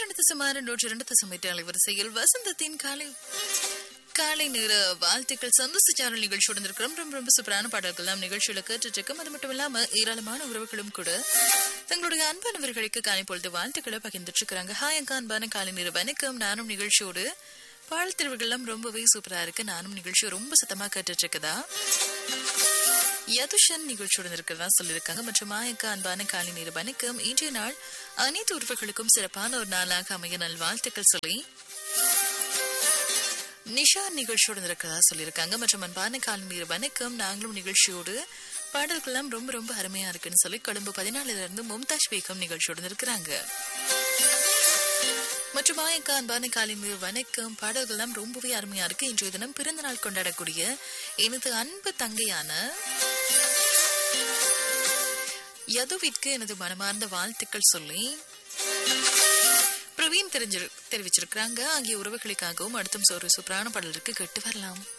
இரண்டு தசமாறு நூற்றி இரண்டு தசம் எட்டு அலைவரிசையில் வசந்தத்தின் காலை காலை நேர வாழ்த்துக்கள் சந்தோஷ சேனல் நிகழ்ச்சியுடன் இருக்கிறோம் ரொம்ப ரொம்ப சூப்பரான பாடல்கள் நாம் நிகழ்ச்சியில கேட்டுட்டு இருக்கோம் அது மட்டும் இல்லாம ஏராளமான உறவுகளும் கூட தங்களுடைய அன்பானவர்களுக்கு காலை பொழுது வாழ்த்துக்களை பகிர்ந்துட்டு இருக்கிறாங்க ஹாய் அக்கா அன்பான காலை நேர வணக்கம் நானும் நிகழ்ச்சியோடு வாழ்த்திருவுகள்லாம் ரொம்பவே சூப்பரா இருக்கு நானும் நிகழ்ச்சியை ரொம்ப சத்தமா கேட்டுட்டு இருக்குதா யதுஷன் நிகழ்ச்சியுடன் இருக்கிறதா சொல்லியிருக்காங்க மற்றும் மாயக்கா அன்பான காலை நேர வணக்கம் இன்றைய நாள் அனைத்து உறவுகளுக்கும் சிறப்பான ஒரு நாளாக அமைய நல்வாழ்த்துக்கள் சொல்லி நிஷா நிகழ்ச்சியோடு இருக்கிறதா சொல்லியிருக்காங்க மற்றும் அன்பான காலை நேர வணக்கம் நாங்களும் நிகழ்ச்சியோடு பாடல்கள்லாம் ரொம்ப ரொம்ப அருமையா இருக்குன்னு சொல்லி கொழும்பு பதினாலுல இருந்து மும்தாஜ் பேகம் நிகழ்ச்சியோடு இருக்கிறாங்க மற்றும் மாயக்கா அன்பான காலை நேர வணக்கம் பாடல்கள்லாம் ரொம்பவே அருமையா இருக்கு இன்றைய தினம் பிறந்த நாள் கொண்டாடக்கூடிய எனது அன்பு தங்கையான யதுவிற்கு எனது மனமார்ந்த வாழ்த்துக்கள் சொல்லி பிரவீன் தெரிஞ்சு தெரிவிச்சிருக்கிறாங்க ஆகிய உறவுகளுக்காகவும் அடுத்தும் ஒரு சூப்பரான பாடலுக்கு கேட்டு வரலாம்